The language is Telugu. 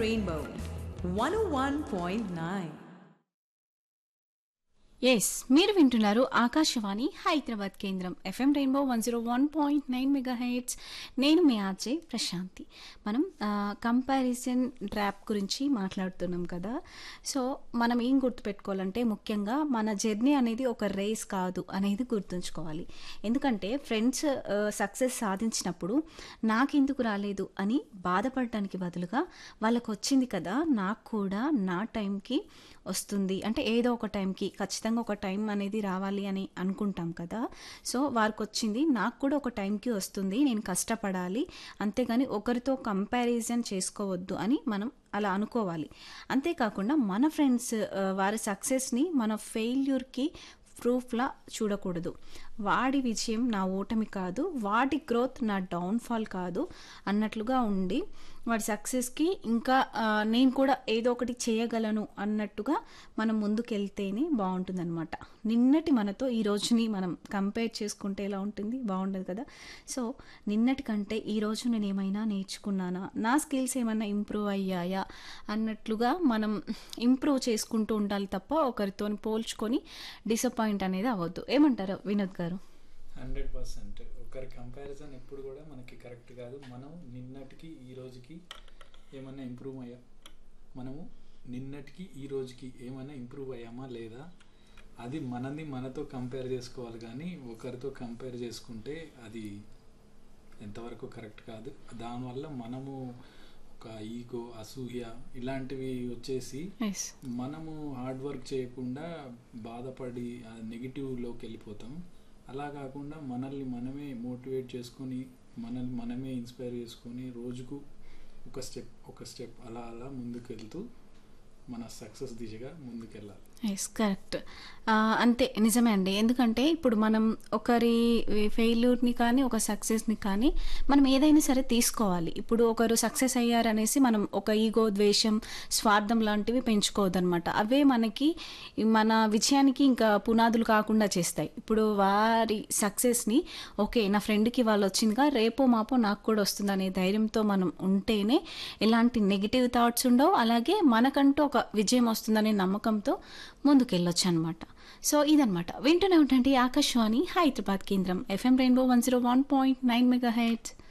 Rainbow 101.9. ఎస్ మీరు వింటున్నారు ఆకాశవాణి హైదరాబాద్ కేంద్రం FM rainbow one zero one point nine mega heads నేను మీ ఆర్జే ప్రశాంతి మనం కంపారిజన్ ట్రాప్ గురించి మాట్లాడుతున్నాం కదా సో మనం ఏం గుర్తుపెట్టుకోవాలంటే ముఖ్యంగా మన జర్నీ అనేది ఒక రేస్ కాదు అనేది గుర్తుంచుకోవాలి ఎందుకంటే ఫ్రెండ్స్ సక్సెస్ సాధించినప్పుడు నాకెందుకు రాలేదు అని బాధపడటానికి బదులుగా వాళ్ళకు వచ్చింది కదా నాకు కూడా నా టైంకి వస్తుంది అంటే ఏదో ఒక టైంకి ఖచ్చితంగా ఒక టైం అనేది రావాలి అని అనుకుంటాం కదా సో వారికి వచ్చింది నాకు కూడా ఒక టైంకి వస్తుంది నేను కష్టపడాలి అంతేగాని ఒకరితో కంపారిజన్ చేసుకోవద్దు అని మనం అలా అనుకోవాలి అంతేకాకుండా మన ఫ్రెండ్స్ వారి సక్సెస్ని మన ఫెయిల్యూర్కి ప్రూఫ్లా చూడకూడదు వాడి విజయం నా ఓటమి కాదు వాడి గ్రోత్ నా డౌన్ఫాల్ కాదు అన్నట్లుగా ఉండి వాడి సక్సెస్కి ఇంకా ఆ, నేను కూడా ఏదో ఒకటి చేయగలను అన్నట్టుగా మనం ముందుకెళ్తేనే బాగుంటుందన్నమాట నిన్నటి మనతో ఈ రోజుని మనం కంపేర్ చేసుకుంటే ఎలా ఉంటుంది బాగుండదు కదా సో నిన్నటి కంటే ఈ రోజు నేను ఏమైనా నేర్చుకున్నానా నా స్కిల్స్ ఏమైనా ఇంప్రూవ్ అయ్యాయా అన్నట్లుగా మనం ఇంప్రూవ్ చేసుకుంటూ ఉండాలి తప్ప ఒకరితో పోల్చుకొని డిసప్పాయింట్ అనేది అవ్వద్దు ఏమంటారు వినోద్ గారు హండ్రెడ్ పర్సెంట్ ఒకరి కంపారిజన్ ఎప్పుడు కూడా మనకి కరెక్ట్ కాదు మనం నిన్నటికి ఈ రోజుకి ఏమన్నా ఇంప్రూవ్ అయ్యా మనము నిన్నటికి ఈ రోజుకి ఏమైనా ఇంప్రూవ్ అయ్యామా లేదా అది మనది మనతో కంపేర్ చేసుకోవాలి కానీ ఒకరితో కంపేర్ చేసుకుంటే అది ఎంతవరకు కరెక్ట్ కాదు దానివల్ల మనము ఒక ఈగో అసూయ ఇలాంటివి వచ్చేసి ఎస్ మనము హార్డ్ వర్క్ చేయకుండా బాధపడి ఆ నెగిటివ్లోకి వెళ్ళిపోతాం అలా కాకుండా మనల్ని మనమే మోటివేట్ చేసుకొని మనల్ని మనమే ఇన్స్పైర్ చేసుకొని రోజుకు ఒక స్టెప్ ఒక స్టెప్ అలా అలా ముందుకు వెళ్తూ మన సక్సెస్ దిశగా ముందుకెళ్ళాలి ఎస్ కరెక్ట్ అంతే నిజమే అండి ఎందుకంటే ఇప్పుడు మనం ఒకరి ఫెయిల్యూర్ని కానీ ఒక సక్సెస్ని కానీ మనం ఏదైనా సరే తీసుకోవాలి ఇప్పుడు ఒకరు సక్సెస్ అయ్యారనేసి మనం ఒక ఈగో ద్వేషం స్వార్థం లాంటివి పెంచుకోవద్దనమాట అవే మనకి మన విజయానికి ఇంకా పునాదులు కాకుండా చేస్తాయి ఇప్పుడు వారి సక్సెస్ని ఓకే నా ఫ్రెండ్కి వాళ్ళు వచ్చిందిగా రేపో మాపో నాకు కూడా వస్తుంది అనే ధైర్యంతో మనం ఉంటేనే ఎలాంటి నెగిటివ్ థాట్స్ ఉండవు అలాగే మనకంటూ ఒక విజయం వస్తుందనే నమ్మకంతో ముందుకెళ్ళొచ్చు అనమాట సో ఇదనమాట వింటూనే ఉండండి ఆకాశవాణి హైదరాబాద్ కేంద్రం FM rainbow one zero one point nine mega heads